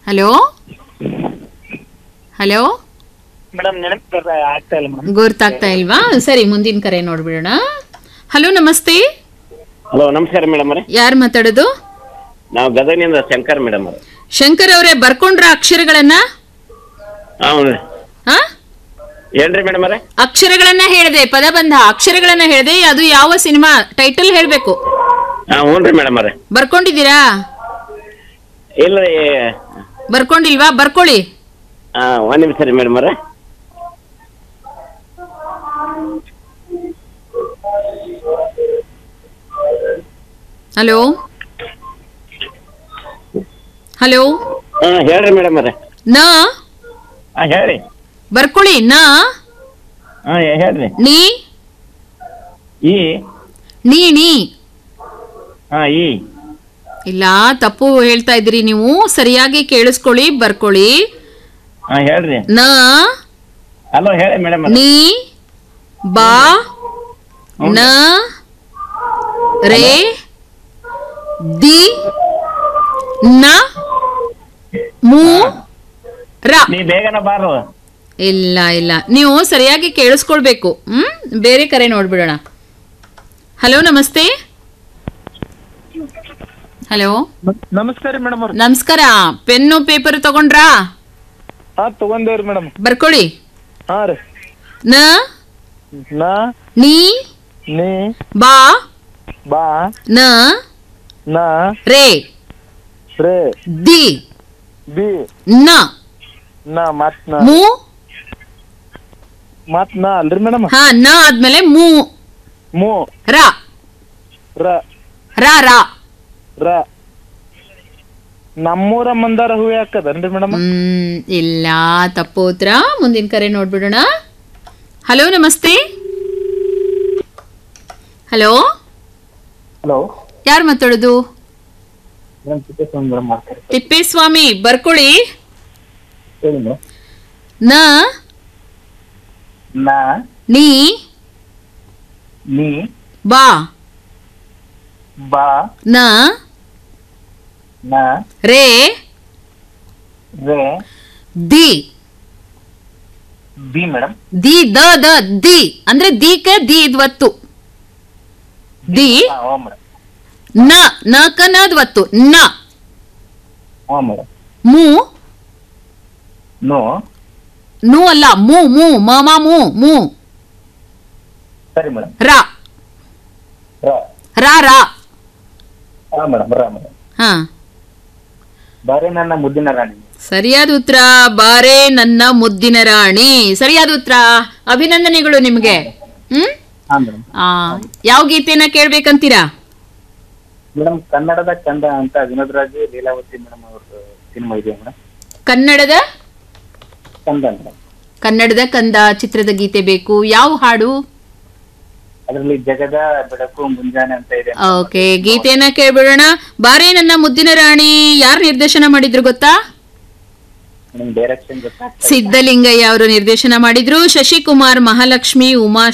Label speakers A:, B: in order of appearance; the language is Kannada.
A: ಹಲೋ ಹಲೋ
B: ಮೇಡಮ್ ನೆನಪು ಆಗ್ತಾ ಇಲ್ಲ ಮೇಡಮ್
A: ಗೊತ್ತಾಗ್ತಾ ಇಲ್ವಾ ಸರಿ ಮುಂದಿನ ಕರೆ ನೋಡ್ಬಿಡೋಣ ಹಲೋ ನಮಸ್ತೆ
C: ಹಲೋ ನಮಸ್ಕಾರ ಮೇಡಮ್ ಅವರೇ
A: ಯಾರು ಮಾತಾಡೋದು
C: ನಾವು ಗದಗಿನಿಂದ ಶಂಕರ್ ಮೇಡಮ್ ಅವರು
A: ಶಂಕರ್ ಅವರೇ ಬರ್ಕೊಂಡ್ರ ಅಕ್ಷರಗಳನ್ನ
C: ಹೌದು
A: ಹಾ
C: ಏನ್ರಿ ಮೇಡಮ್ ಅವರೇ
A: ಅಕ್ಷರಗಳನ್ನ ಹೇಳಿದೆ ಪದಬಂಧ ಅಕ್ಷರಗಳನ್ನ ಹೇಳಿದೆ ಅದು ಯಾವ ಸಿನಿಮಾ ಟೈಟಲ್ ಹೇಳ್ಬೇಕು
C: ಹಾಂ ಹ್ಞೂ ರೀ ಮೇಡಮ್ ಅವರೇ
A: ಬರ್ಕೊಂಡಿದ್ದೀರಾ
C: ಇಲ್ಲ ರೀ
A: ಬರ್ಕೊಂಡಿಲ್ವಾ ಬರ್ಕೊಳ್ಳಿ
C: ಹಾಂ ಒಂದು ನಿಮಿಷ ರೀ ಮೇಡಮ್ ಅವರೇ
A: ಹಲೋ ಹಲೋ
C: ಹಾಂ ಹೇಳ್ರಿ ಮೇಡಮ್ ಅವರೇ
A: ನ
C: ಹಾಂ ಹೇಳಿ
A: ಬರ್ಕೊಳ್ಳಿ ನ
C: ಹಾಂ ಹೇಳ್ರಿ
A: ನೀ
C: ಈ
A: ನೀ ನೀ
C: ಹಾಂ ಈ
A: ಇಲ್ಲ ತಪ್ಪು ಹೇಳ್ತಾ ಇದ್ದೀರಿ ನೀವು ಸರಿಯಾಗಿ ಕೇಳಿಸ್ಕೊಳ್ಳಿ ಬರ್ಕೊಳ್ಳಿ
C: ಹಾಂ ಹೇಳ್ರಿ
A: ನ
C: ಹಲೋ ಹೇಳಿ ಮೇಡಮ್ ಅವರೇ
A: ನೀ ಬಾ ನ ರೇ ದಿ ನ ಮೂ ರ
C: ನೀ ಬೇಗನ ಬಾರು
A: ಇಲ್ಲ ಇಲ್ಲ ನೀವು ಸರಿಯಾಗಿ ಕೇಳಿಸ್ಕೊಳ್ಬೇಕು ಹ್ಮ್ ಬೇರೆ ಕರೆ ನೋಡ್ಬಿಡೋಣ ಹಲೋ ನಮಸ್ತೆ ಹಲೋ
B: ನಮಸ್ಕಾರ ರೀ ಮೇಡಮ್ ಅವ್ರ
A: ನಮಸ್ಕಾರ ಪೆನ್ನು ಪೇಪರ್ ತಗೊಂಡ್ರಾ
B: ಹಾ ತಗೊಂಡೇವ್ರಿ ಮೇಡಮ್
A: ಬರ್ಕೊಳ್ಳಿ
B: ಹಾ ರೀ
A: ನ
B: ನಾ
A: ನೀ
B: ನೀ
A: ಬಾ
B: ಬಾ
A: ನ
B: ನಾ
A: ರೇ
B: ರೇ
A: ದಿ
B: ಬಿ
A: ನ
B: ನಾ ಮತ್ ನಾ
A: ಮೂ
B: ಮತ್ ನಾ ಅಲ್ರಿ ಮೇಡಮ್
A: ಹಾ ನ ಆದ್ಮೇಲೆ ಮೂ
B: ಮೂ
A: ರ
B: ರ
A: ರ ರ
B: ರ ನಮ್ಮೂರ ಮಂದಾರ ಹೂವಿ ಹಾಕದನ್ರಿ ಮೇಡಮ್
A: ಹ್ಮ್ ಇಲ್ಲ ತಪ್ಪು ಉತ್ತರ ಮುಂದಿನ ಕರೆ ನೋಡ್ಬಿಡೋಣ ಹಲೋ ನಮಸ್ತೆ ಹಲೋ
B: ಹಲೋ
A: ಯಾರು ಮಾತಾಡೋದು
B: ಮೇಡಮ್ ಚಿಕ್ಕಸ್ವಾಮಿ ಮೇಡಮ್ ಮಾಡ್ತಾರೆ
A: ತಿಪ್ಪೇಸ್ವಾಮಿ ಬರ್ಕೊಳ್ಳಿ
B: ಹೇಳಿ ಮೇಡಮ್
A: ನ
B: ನಾ
A: ನೀ
B: ನೀ
A: ಬಾ
B: ಬಾ
A: ನ
B: ನಾ
A: ರೇ
B: ರೇ
A: ದಿ
B: ಬಿ ಮೇಡಮ್
A: ದಿ ದ ದ ದಿ ಅಂದ್ರೆ ದೀಕ ದಿ ಇದ್ವತ್ತು ದಿ
B: ಹಾ ಹ್ಞೂ ಮೇಡಮ್
A: ನ ನ ಕ ನದ್ ಒತ್ತು ನ
B: ಹ್ಞೂ ಮೇಡಮ್
A: ಮೂ
B: ನೋ
A: ನೂ ಅಲ್ಲ ಮೂ ಮೂ ಮ ಮ ಮೂ ಮೂ
B: ಸರಿ ಮೇಡಮ್
A: ರ
B: ರ
A: ರ ರ
B: ಹಾ ಮೇಡಮ್ ರ ಮೇಡಮ್
A: ಹಾ
B: ಬಾರಿ ನನ್ನ ಮುದ್ದಿನ ರಾಣಿ
A: ಸರಿಯಾದ ಉತ್ತರ ಬಾರೆ ನನ್ನ ಮುದ್ದಿನ ರಾಣಿ ಸರಿಯಾದ ಉತ್ತರ ಅಭಿನಂದನೆಗಳು ನಿಮ್ಗೆ ಹ್ಮ್
B: ಹಾ ಮೇಡಮ್
A: ಆ ಯಾವ ಗೀತೆನ ಕೇಳ್ಬೇಕಂತೀರಾ
B: ಮೇಡಮ್ ಕನ್ನಡದ ಕಂದ ಅಂತ ವಿನೋದ್ ರಾಜ್ ಲೀಲಾವತಿ ಮೇಡಮ್ ಅವ್ರದ್ದು ಸಿನಿಮಾ ಇದೆ ಮೇಡಮ್
A: ಕನ್ನಡದ
B: ಕಂದ ಮೇಡಮ್
A: ಕನ್ನಡದ ಕಂದ ಚಿತ್ರದ ಗೀತೆ ಬೇಕು ಯಾವ ಹಾಡು
B: ಅದರಲ್ಲಿ ಜಗದ ಬೆಳಕು ಮುಂಜಾನೆ ಅಂತ ಇದೆ
A: ಓಕೆ ಗೀತೆಯನ್ನ ಕೇಳ್ಬಿಡೋಣ ಬಾರೆ ನನ್ನ ಮುದ್ದಿನ ರಾಣಿ ಯಾರು ನಿರ್ದೇಶನ ಮಾಡಿದ್ರು ಗೊತ್ತಾ
B: ಮೇಡಮ್ ಡೈರೆಕ್ಷನ್ ಗೊತ್ತಾ
A: ಸಿದ್ದಲಿಂಗಯ್ಯ ಅವರು ನಿರ್ದೇಶನ ಮಾಡಿದ್ರು ಶಶಿಕುಮಾರ್ ಮಹಾಲಕ್ಷ್ಮಿ ಉಮಾ